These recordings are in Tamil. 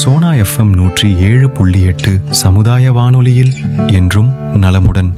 சோனா எஃப்எம் நூற்றி ஏழு புள்ளி எட்டு சமுதாய வானொலியில் என்றும் நலமுடன்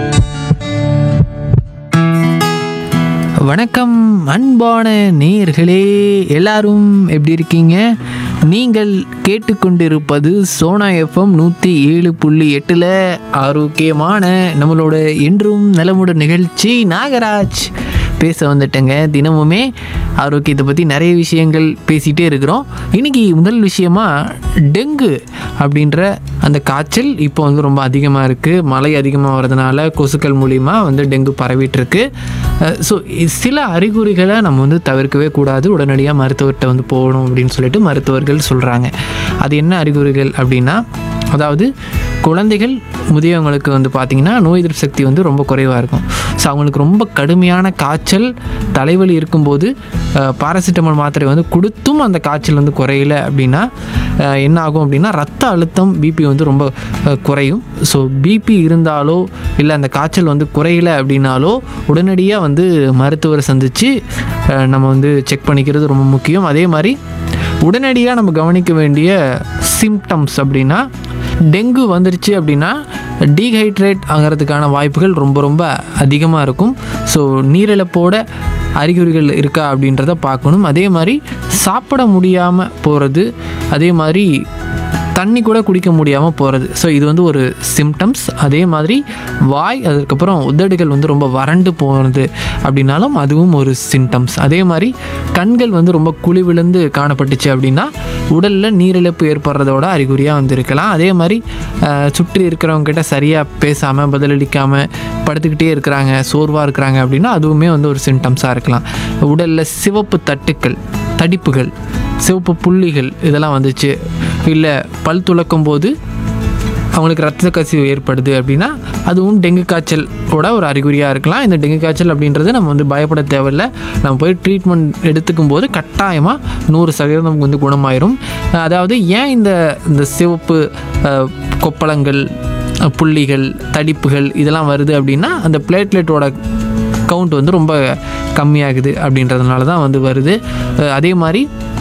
வணக்கம் அன்பான நேயர்களே எல்லாரும் எப்படி இருக்கீங்க நீங்கள் கேட்டுக்கொண்டிருப்பது சோனா எஃப்எம் நூற்றி ஏழு புள்ளி எட்டில் ஆரோக்கியமான நம்மளோட என்றும் நலமுடன் நிகழ்ச்சி நாகராஜ் பேச வந்துட்டேங்க தினமுமே ஆரோக்கியத்தை பற்றி நிறைய விஷயங்கள் பேசிகிட்டே இருக்கிறோம் இன்றைக்கி முதல் விஷயமா டெங்கு அப்படின்ற அந்த காய்ச்சல் இப்போ வந்து ரொம்ப அதிகமாக இருக்குது மழை அதிகமாக வர்றதுனால கொசுக்கள் மூலிமா வந்து டெங்கு பரவிட்டு இருக்கு ஸோ சில அறிகுறிகளை நம்ம வந்து தவிர்க்கவே கூடாது உடனடியாக மருத்துவர்கிட்ட வந்து போகணும் அப்படின்னு சொல்லிட்டு மருத்துவர்கள் சொல்கிறாங்க அது என்ன அறிகுறிகள் அப்படின்னா அதாவது குழந்தைகள் முதியவங்களுக்கு வந்து பார்த்திங்கன்னா நோய் எதிர்ப்பு சக்தி வந்து ரொம்ப குறைவாக இருக்கும் ஸோ அவங்களுக்கு ரொம்ப கடுமையான காய்ச்சல் தலைவலி இருக்கும்போது பாராசிட்டமால் மாத்திரை வந்து கொடுத்தும் அந்த காய்ச்சல் வந்து குறையல அப்படின்னா அஹ், என்ன ஆகும் அப்படின்னா ரத்த அழுத்தம் பிபி வந்து ரொம்ப அஹ், குறையும் ஸோ பிபி இருந்தாலோ இல்லை அந்த காய்ச்சல் வந்து குறையல அப்படின்னாலோ உடனடியாக வந்து மருத்துவரை சந்தித்து நம்ம வந்து செக் பண்ணிக்கிறது ரொம்ப முக்கியம் அதே மாதிரி உடனடியாக நம்ம கவனிக்க வேண்டிய சிம்டம்ஸ் அப்படின்னா டெங்கு வந்துருச்சு அப்படின்னா டீஹைட்ரேட் ஆகிறதுக்கான வாய்ப்புகள் ரொம்ப ரொம்ப அதிகமாக இருக்கும் ஸோ நீரிழப்போட அறிகுறிகள் இருக்கா அப்படின்றத பார்க்கணும் அதே மாதிரி சாப்பிட முடியாமல் போகிறது அதே மாதிரி தண்ணி கூட குடிக்க முடியாமல் போகிறது ஸோ இது வந்து ஒரு சிம்டம்ஸ் அதே மாதிரி வாய் அதுக்கப்புறம் உதடுகள் வந்து ரொம்ப வறண்டு போகிறது அப்படின்னாலும் அதுவும் ஒரு சிம்டம்ஸ் அதே மாதிரி கண்கள் வந்து ரொம்ப குழி விழுந்து காணப்பட்டுச்சு அப்படின்னா உடலில் நீரிழப்பு ஏற்படுறதோட அறிகுறியாக வந்து இருக்கலாம் அதே மாதிரி அஹ், சுற்றி இருக்கிறவங்க கிட்ட சரியாக பேசாமல் பதிலளிக்காமல் படுத்துக்கிட்டே இருக்கிறாங்க சோர்வாக இருக்கிறாங்க அப்படின்னா அதுவுமே வந்து ஒரு சிம்டம்ஸாக இருக்கலாம் உடலில் சிவப்பு தட்டுக்கள் தடிப்புகள் சிவப்பு புள்ளிகள் இதெல்லாம் வந்துச்சு இல்லை பல் துலக்கும் போது அவங்களுக்கு ரத்த கசிவு ஏற்படுது அப்படின்னா அதுவும் டெங்கு காய்ச்சலோட ஒரு அறிகுறியாக இருக்கலாம் இந்த டெங்கு காய்ச்சல் அப்படின்றது நம்ம வந்து பயப்பட தேவையில்ல நம்ம போய் ட்ரீட்மெண்ட் எடுத்துக்கும் போது கட்டாயமாக நூறு சதவீதம் நமக்கு வந்து குணமாயிரும் அஹ் அதாவது ஏன் இந்த இந்த சிவப்பு அஹ், கொப்பளங்கள் அஹ், புள்ளிகள் தடிப்புகள் இதெல்லாம் வருது அப்படின்னா அந்த பிளேட்லெட்டோட கவுண்ட் வந்து ரொம்ப கம்மியாகுது அப்படின்றதுனால தான் வந்து வருது அஹ் அதே மாதிரி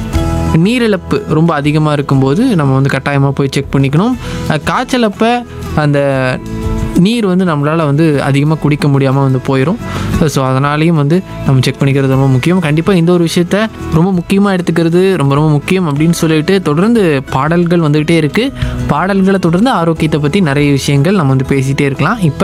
நீரிழப்பு ரொம்ப அதிகமாக இருக்கும்போது நம்ம வந்து கட்டாயமாக போய் செக் பண்ணிக்கணும் அஹ் காய்ச்சலப்ப அந்த நீர் வந்து நம்மளால் வந்து அதிகமாக குடிக்க முடியாமல் வந்து போயிடும் ஸோ அதனாலேயும் வந்து நம்ம செக் பண்ணிக்கிறது ரொம்ப முக்கியம் கண்டிப்பாக இந்த ஒரு விஷயத்த ரொம்ப முக்கியமாக எடுத்துக்கிறது ரொம்ப ரொம்ப முக்கியம் அப்படின்னு சொல்லிட்டு தொடர்ந்து பாடல்கள் வந்துக்கிட்டே இருக்குது பாடல்களை தொடர்ந்து ஆரோக்கியத்தை பற்றி நிறைய விஷயங்கள் நம்ம வந்து பேசிகிட்டே இருக்கலாம் இப்போ